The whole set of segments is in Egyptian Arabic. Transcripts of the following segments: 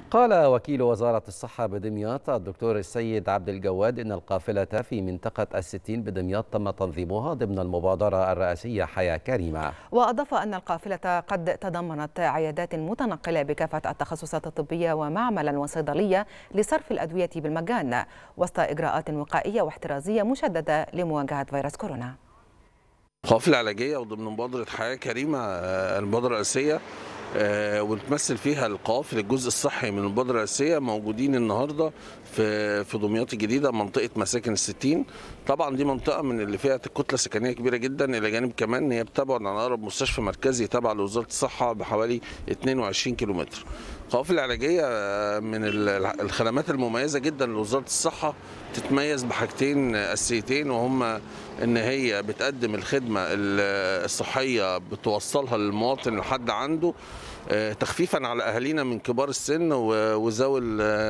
قال وكيل وزارة الصحة بدمياط الدكتور السيد عبد الجواد إن القافلة في منطقة الستين بدمياط تم تنظيمها ضمن المبادرة الرئاسية حياة كريمة وأضاف أن القافلة قد تضمنت عيادات متنقلة بكافة التخصصات الطبية ومعملا وصيدلية لصرف الأدوية بالمجان وسط إجراءات وقائية واحترازية مشددة لمواجهة فيروس كورونا قافلة علاجية وضمن مبادرة حياة كريمة المبادرة الرئاسية آه ونتمثل فيها القوافل الجزء الصحي من المبادره الرئاسيه موجودين النهارده في في دمياط الجديده منطقه مساكن الستين طبعا دي منطقه من اللي فيها كتله سكنيه كبيره جدا الى جانب كمان ان هي بتبعد عن اقرب مستشفى مركزي تابع لوزاره الصحه بحوالي 22 كيلومتر القوافل العلاجيه من الخدمات المميزه جدا لوزاره الصحه تتميز بحاجتين اساسيتين وهما ان هي بتقدم الخدمه الصحيه بتوصلها للمواطن لحد عنده تخفيفا على اهالينا من كبار السن وذوي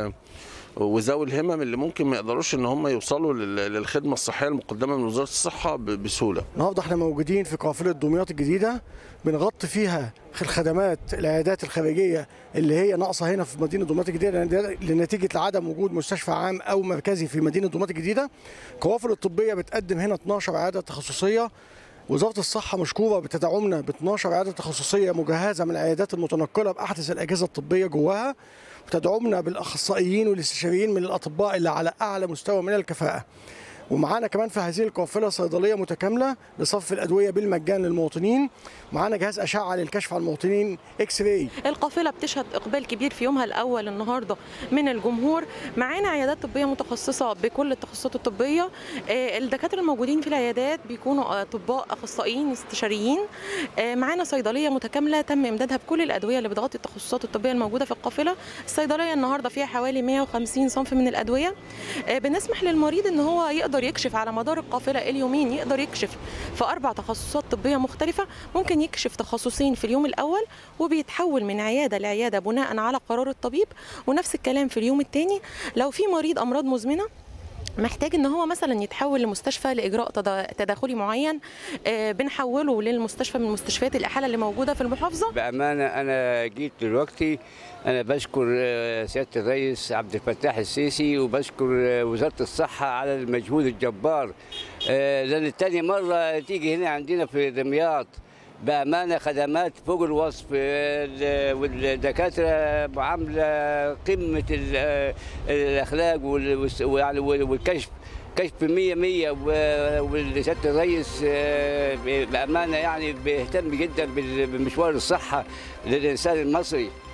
وذوي الهمم اللي ممكن ما يقدروش ان هم يوصلوا للخدمه الصحيه المقدمه من وزاره الصحه بسهوله. النهارده احنا موجودين في قافله دمياط الجديده بنغطي فيها الخدمات العيادات الخارجيه اللي هي ناقصه هنا في مدينه دمياط الجديده لنتيجه لعدم وجود مستشفى عام او مركزي في مدينه دمياط الجديده. القوافل الطبيه بتقدم هنا 12 عياده تخصصيه وزاره الصحه مشكوره بتدعمنا ب 12 عياده تخصصيه مجهزه من العيادات المتنقله باحدث الاجهزه الطبيه جواها وتدعمنا بالاخصائيين والاستشاريين من الاطباء اللي على اعلى مستوى من الكفاءه. ومعانا كمان في هذه القافله صيدليه متكامله لصرف الادويه بالمجان للمواطنين معانا جهاز اشعه للكشف على المواطنين اكس راي القافله بتشهد اقبال كبير في يومها الاول النهارده من الجمهور معانا عيادات طبيه متخصصه بكل التخصصات الطبيه الدكاتره الموجودين في العيادات بيكونوا اطباء اخصائيين استشاريين معانا صيدليه متكامله تم امدادها بكل الادويه اللي بتغطي التخصصات الطبيه الموجوده في القافله الصيدليه النهارده فيها حوالي 150 صنف من الادويه بنسمح للمريض ان هو يقدر يقدر يكشف على مدار القافله اليومين يقدر يكشف في اربع تخصصات طبيه مختلفه ممكن يكشف تخصصين في اليوم الاول وبيتحول من عياده لعياده بناء على قرار الطبيب ونفس الكلام في اليوم الثاني لو في مريض امراض مزمنه محتاج ان هو مثلا يتحول لمستشفى لاجراء تداخلي معين بنحوله للمستشفى من مستشفيات الاحاله اللي موجوده في المحافظه بامانه انا جيت دلوقتي انا بشكر سياده الرئيس عبد الفتاح السيسي وبشكر وزاره الصحه على المجهود الجبار لان تاني مره تيجي هنا عندنا في دمياط بامانه خدمات فوق الوصف والدكاتره معامله قمه الاخلاق والكشف كشف 100 100 وسياده الرئيس بامانه يعني بيهتم جدا بمشوار الصحه للانسان المصري